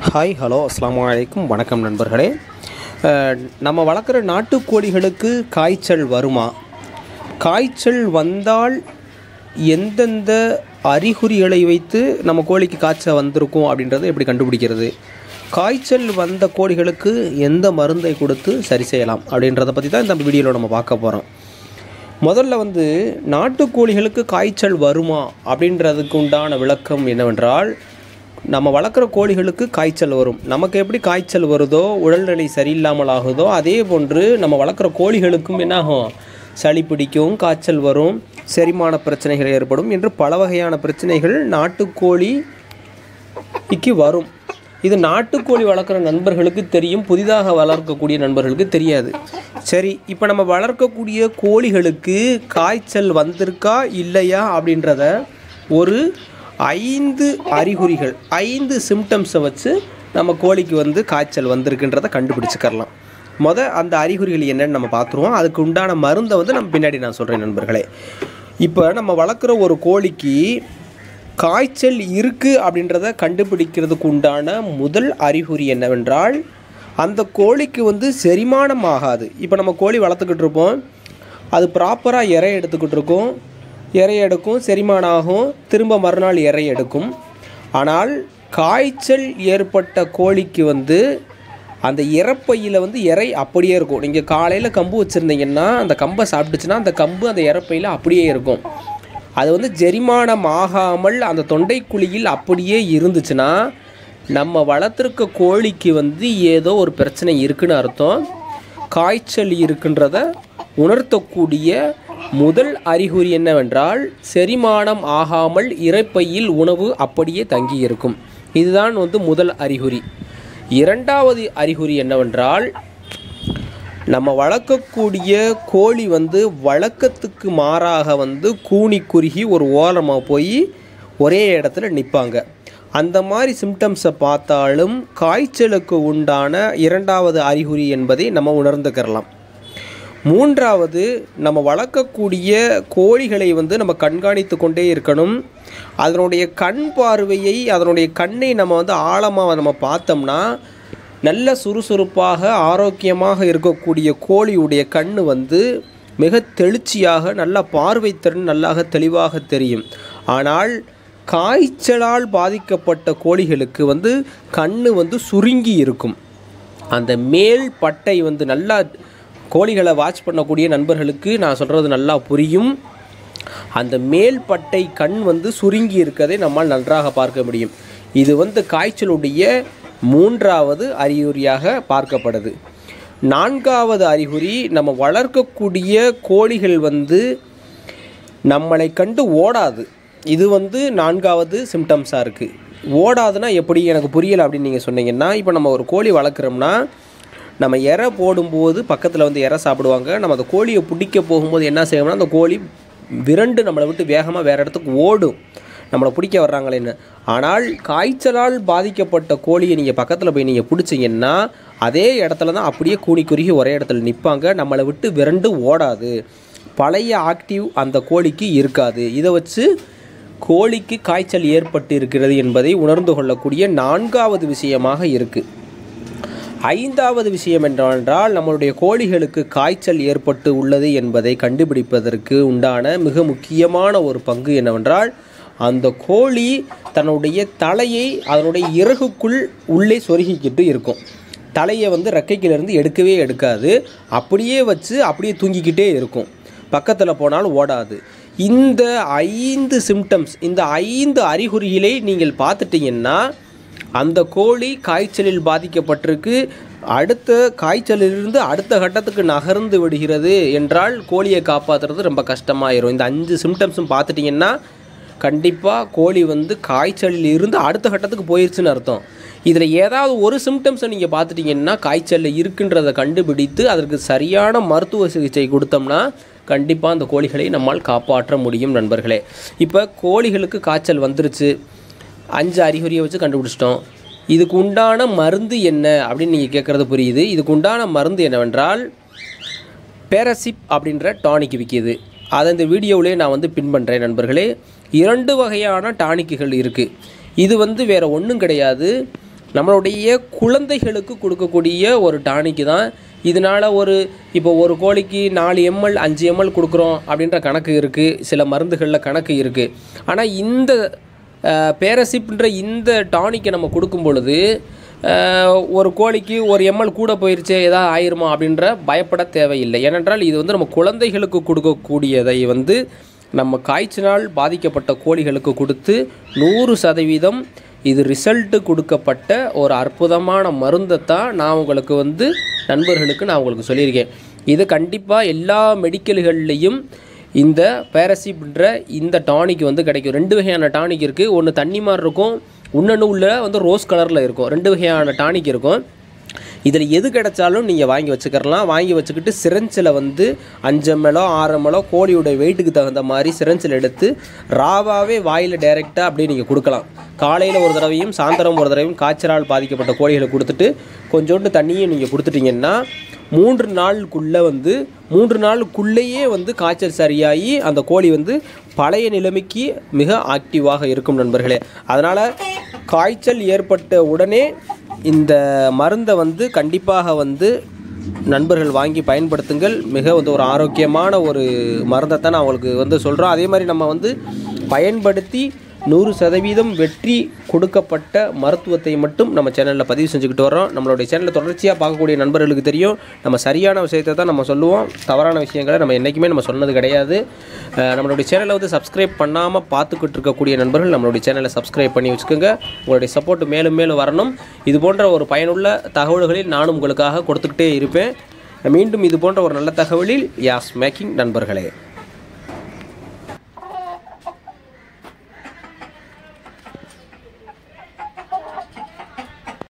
hi hello அஸ்ஸலாமு அலைக்கும் வணக்கம் நண்பர்களே அஹ், நம்ம வளர்க்குற நாட்டுக்கோழிகளுக்கு காய்ச்சல் வருமா காய்ச்சல் வந்தால் எந்தெந்த அறிகுறிகளை வைத்து நம்ம கோழிக்கு காய்ச்சல் வந்திருக்கும் அப்படின்றத எப்படி கண்டுபிடிக்கிறது காய்ச்சல் வந்த கோழிகளுக்கு எந்த மருந்தை கொடுத்து சரி செய்யலாம் அப்படின்றத பற்றி தான் இந்த வீடியோவில் நம்ம பார்க்க போகிறோம் முதல்ல வந்து நாட்டுக்கோழிகளுக்கு காய்ச்சல் வருமா அப்படின்றதுக்கு உண்டான விளக்கம் என்னவென்றால் நம்ம வளர்க்குற கோழிகளுக்கு காய்ச்சல் வரும் நமக்கு எப்படி காய்ச்சல் வருதோ உடல்நிலை சரியில்லாமல் ஆகுதோ அதே போன்று நம்ம வளர்க்குற கோழிகளுக்கும் என்னாகும் சளி பிடிக்கும் காய்ச்சல் வரும் செரிமான பிரச்சனைகள் ஏற்படும் என்று பல வகையான பிரச்சனைகள் நாட்டுக்கோழிக்கு வரும் இது நாட்டுக்கோழி வளர்க்குற நண்பர்களுக்கு தெரியும் புதிதாக வளர்க்கக்கூடிய நண்பர்களுக்கு தெரியாது சரி இப்போ நம்ம வளர்க்கக்கூடிய கோழிகளுக்கு காய்ச்சல் வந்திருக்கா இல்லையா அப்படின்றத ஒரு ஐந்து அறிகுறிகள் ஐந்து சிம்டம்ஸை வச்சு நம்ம கோழிக்கு வந்து காய்ச்சல் வந்திருக்குன்றதை கண்டுபிடிச்சிக்கரலாம் முத அந்த அறிகுறிகள் என்னன்னு நம்ம பார்த்துருவோம் அதுக்கு உண்டான மருந்தை வந்து நம்ம பின்னாடி நான் சொல்கிறேன் நண்பர்களே இப்போ நம்ம வளர்க்குற ஒரு கோழிக்கு காய்ச்சல் இருக்குது அப்படின்றத கண்டுபிடிக்கிறதுக்கு உண்டான முதல் அறிகுறி என்னவென்றால் அந்த கோழிக்கு வந்து செரிமானம் ஆகாது இப்போ நம்ம கோழி வளர்த்துக்கிட்டு இருப்போம் அது ப்ராப்பராக இறை எடுத்துக்கிட்டு இருக்கோம் இறை எடுக்கும் செரிமானம் ஆகும் திரும்ப மறுநாள் இறை எடுக்கும் ஆனால் காய்ச்சல் ஏற்பட்ட கோழிக்கு வந்து அந்த இறப்பையில் வந்து இறை அப்படியே இருக்கும் நீங்கள் காலையில் கம்பு வச்சுருந்தீங்கன்னா அந்த கம்பை சாப்பிட்டுச்சுன்னா அந்த கம்பு அந்த இறப்பையில் அப்படியே இருக்கும் அது வந்து ஜெரிமானம் ஆகாமல் அந்த தொண்டைக்குழியில் அப்படியே இருந்துச்சுன்னா நம்ம வளர்த்துருக்க கோழிக்கு வந்து ஏதோ ஒரு பிரச்சனை இருக்குன்னு அர்த்தம் காய்ச்சல் இருக்குன்றத உணர்த்தக்கூடிய முதல் அறிகுறி என்னவென்றால் செரிமானம் ஆகாமல் இரைப்பையில் உணவு அப்படியே தங்கி இருக்கும் இதுதான் வந்து முதல் அறிகுறி இரண்டாவது அறிகுறி என்னவென்றால் நம்ம வளர்க்கக்கூடிய கோழி வந்து வழக்கத்துக்கு மாறாக வந்து கூனி குறுகி ஒரு ஓரமாக போய் ஒரே இடத்துல நிற்பாங்க அந்த மாதிரி சிம்டம்ஸை பார்த்தாலும் காய்ச்சலுக்கு உண்டான இரண்டாவது அறிகுறி என்பதை நம்ம உணர்ந்துக்கிறலாம் மூன்றாவது நம்ம வளர்க்கக்கூடிய கோழிகளை வந்து நம்ம கண்காணித்து கொண்டே இருக்கணும் அதனுடைய கண் பார்வையை அதனுடைய கண்ணை நம்ம வந்து ஆழமாக நம்ம பார்த்தோம்னா நல்ல சுறுசுறுப்பாக ஆரோக்கியமாக இருக்கக்கூடிய கோழியுடைய கண் வந்து மிக தெளிச்சியாக நல்ல பார்வைத்திறன் நல்லாக தெளிவாக தெரியும் ஆனால் காய்ச்சலால் பாதிக்கப்பட்ட கோழிகளுக்கு வந்து கண் வந்து சுருங்கி இருக்கும் அந்த மேல் பட்டை வந்து நல்லா கோழிகளை வாட்ச் பண்ணக்கூடிய நண்பர்களுக்கு நான் சொல்கிறது நல்லா புரியும் அந்த மேல் பட்டை கண் வந்து சுருங்கி இருக்கதை நம்மால் நன்றாக பார்க்க முடியும் இது வந்து காய்ச்சலுடைய மூன்றாவது அறிகுறியாக பார்க்கப்படுது நான்காவது அறிகுறி நம்ம வளர்க்கக்கூடிய கோழிகள் வந்து நம்மளை கண்டு ஓடாது இது வந்து நான்காவது சிம்டம்ஸாக இருக்குது ஓடாதுன்னா எப்படி எனக்கு புரியலை அப்படின்னு நீங்கள் சொன்னீங்கன்னா இப்போ நம்ம ஒரு கோழி வளர்க்குறோம்னா நம்ம இறை போடும்போது பக்கத்தில் வந்து இறை சாப்பிடுவாங்க நம்ம அந்த கோழியை பிடிக்க போகும்போது என்ன செய்வோம்னா அந்த கோழி விரண்டு நம்மளை விட்டு வேகமாக வேறு இடத்துக்கு ஓடும் நம்மளை பிடிக்க வர்றாங்களேன்னு ஆனால் காய்ச்சலால் பாதிக்கப்பட்ட கோழியை நீங்கள் பக்கத்தில் போய் நீங்கள் பிடிச்சிங்கன்னா அதே இடத்துல தான் அப்படியே கூனி குறுகி ஒரே இடத்துல நிற்பாங்க நம்மளை விட்டு விரண்டு ஓடாது பழைய ஆக்டிவ் அந்த கோழிக்கு இருக்காது இதை வச்சு கோழிக்கு காய்ச்சல் ஏற்பட்டு இருக்கிறது என்பதை உணர்ந்து கொள்ளக்கூடிய நான்காவது விஷயமாக இருக்குது ஐந்தாவது விஷயம் என்னவென்றால் நம்மளுடைய கோழிகளுக்கு காய்ச்சல் ஏற்பட்டு உள்ளது என்பதை கண்டுபிடிப்பதற்கு உண்டான மிக முக்கியமான ஒரு பங்கு என்னவென்றால் அந்த கோழி தன்னுடைய தலையை அதனுடைய இறகுக்குள் உள்ளே சொருகிக்கிட்டு இருக்கும் தலையை வந்து ரெக்கைக்கிலிருந்து எடுக்கவே எடுக்காது அப்படியே வச்சு அப்படியே தூங்கிக்கிட்டே இருக்கும் பக்கத்தில் போனாலும் ஓடாது இந்த ஐந்து சிம்டம்ஸ் இந்த ஐந்து அறிகுறிகளை நீங்கள் பார்த்துட்டீங்கன்னா அந்த கோழி காய்ச்சலில் பாதிக்கப்பட்டிருக்கு அடுத்த காய்ச்சலிலிருந்து அடுத்த கட்டத்துக்கு நகர்ந்து விடுகிறது என்றால் கோழியை காப்பாற்றுறது ரொம்ப கஷ்டமாயிரும் இந்த அஞ்சு சிம்டம்ஸும் பார்த்துட்டிங்கன்னா கண்டிப்பாக கோழி வந்து காய்ச்சலில் இருந்து அடுத்த கட்டத்துக்கு போயிடுச்சுன்னு அர்த்தம் இதில் ஏதாவது ஒரு சிம்டம்ஸை நீங்கள் பார்த்துட்டிங்கன்னா காய்ச்சலில் இருக்குன்றதை கண்டுபிடித்து அதற்கு சரியான மருத்துவ சிகிச்சை கொடுத்தோம்னா கண்டிப்பாக அந்த கோழிகளை நம்மால் காப்பாற்ற முடியும் நண்பர்களே இப்போ கோழிகளுக்கு காய்ச்சல் வந்துருச்சு அஞ்சு அறிகுறியை வச்சு கண்டுபிடிச்சிட்டோம் இதுக்கு உண்டான மருந்து என்ன அப்படின்னு நீங்கள் கேட்குறது புரியுது இதுக்கு உண்டான மருந்து என்னவென்றால் பேரசிப் அப்படின்ற டானிக் விற்கிது அதை இந்த வீடியோவிலே நான் வந்து பின் பண்ணுறேன் நண்பர்களே இரண்டு வகையான டானிக்குகள் இருக்குது இது வந்து வேறு ஒன்றும் கிடையாது நம்மளுடைய குழந்தைகளுக்கு கொடுக்கக்கூடிய ஒரு டானிக்கு தான் இதனால் ஒரு இப்போ ஒரு கோழிக்கு நாலு எம்எல் அஞ்சு எம்எல் கொடுக்குறோம் அப்படின்ற கணக்கு இருக்குது சில மருந்துகளில் கணக்கு இருக்குது ஆனால் இந்த பேரசிப்ன்ற இந்த டானிக்கை நம்ம கொடுக்கும் பொழுது அஹ், ஒரு கோழிக்கு ஒரு எம்எல் கூட போயிருச்சு ஏதாவது ஆயிருமா அப்படின்ற பயப்பட தேவையில்லை ஏனென்றால் இது வந்து நம்ம குழந்தைகளுக்கு கொடுக்கக்கூடியதை வந்து நம்ம காய்ச்சினால் பாதிக்கப்பட்ட கோழிகளுக்கு கொடுத்து நூறு சதவீதம் இது ரிசல்ட்டு கொடுக்கப்பட்ட ஒரு அற்புதமான மருந்தை தான் நான் உங்களுக்கு வந்து நண்பர்களுக்கு நான் உங்களுக்கு சொல்லியிருக்கேன் இது கண்டிப்பாக எல்லா மெடிக்கல்கள்லேயும் இந்த பேரசிப்ன்ற இந்த டானிக் வந்து கிடைக்கும் ரெண்டு வகையான டானிக் இருக்குது ஒன்று தண்ணி மாதிரி இருக்கும் இன்னொன்று உள்ள வந்து ரோஸ் கலரில் இருக்கும் ரெண்டு வகையான டானிக் இருக்கும் இதில் எது கிடைச்சாலும் நீங்கள் வாங்கி வச்சுக்கிறலாம் வாங்கி வச்சுக்கிட்டு சிரஞ்சில் வந்து அஞ்சு எம்எலோ ஆறு எம்எலோ கோழியோட வெயிட்டுக்கு தகுந்த மாதிரி சிரஞ்சில் எடுத்து ராவாவே வாயில் டைரெக்டாக அப்படியே நீங்கள் கொடுக்கலாம் காலையில் ஒரு தடவையும் சாயந்தரம் ஒரு தடவையும் காய்ச்சலால் பாதிக்கப்பட்ட கோழிகளை கொடுத்துட்டு கொஞ்சோண்டு தண்ணியும் நீங்கள் கொடுத்துட்டீங்கன்னா மூன்று நாளுக்குள்ளே வந்து மூன்று நாளுக்குள்ளேயே வந்து காய்ச்சல் சரியாகி அந்த கோழி வந்து பழைய நிலைமைக்கு மிக ஆக்டிவாக இருக்கும் நண்பர்களே அதனால் காய்ச்சல் ஏற்பட்ட உடனே இந்த மருந்தை வந்து கண்டிப்பாக வந்து நண்பர்கள் வாங்கி பயன்படுத்துங்கள் மிக வந்து ஒரு ஆரோக்கியமான ஒரு மருந்தை தான் நான் உங்களுக்கு வந்து சொல்கிறோம் அதே மாதிரி நம்ம வந்து பயன்படுத்தி நூறு சதவீதம் வெற்றி கொடுக்கப்பட்ட மருத்துவத்தை மட்டும் நம்ம சேனலில் பதிவு செஞ்சுக்கிட்டு வரோம் நம்மளுடைய சேனலில் தொடர்ச்சியாக பார்க்கக்கூடிய நண்பர்களுக்கு தெரியும் நம்ம சரியான விஷயத்தை தான் நம்ம சொல்லுவோம் தவறான விஷயங்களை நம்ம என்றைக்குமே நம்ம சொன்னது கிடையாது அஹ் நம்மளுடைய சேனலை வந்து சப்ஸ்கிரைப் பண்ணாமல் பார்த்துக்கிட்டு இருக்கக்கூடிய நண்பர்கள் நம்மளுடைய சேனலை சப்ஸ்கிரைப் பண்ணி வச்சுக்கோங்க உங்களுடைய சப்போர்ட் மேலும் மேலும் வரணும் இது போன்ற ஒரு பயனுள்ள தகவல்களில் நானும் உங்களுக்காக கொடுத்துக்கிட்டே இருப்பேன் மீண்டும் இது போன்ற ஒரு நல்ல தகவலில் யாஸ் மேக்கிங் நண்பர்களே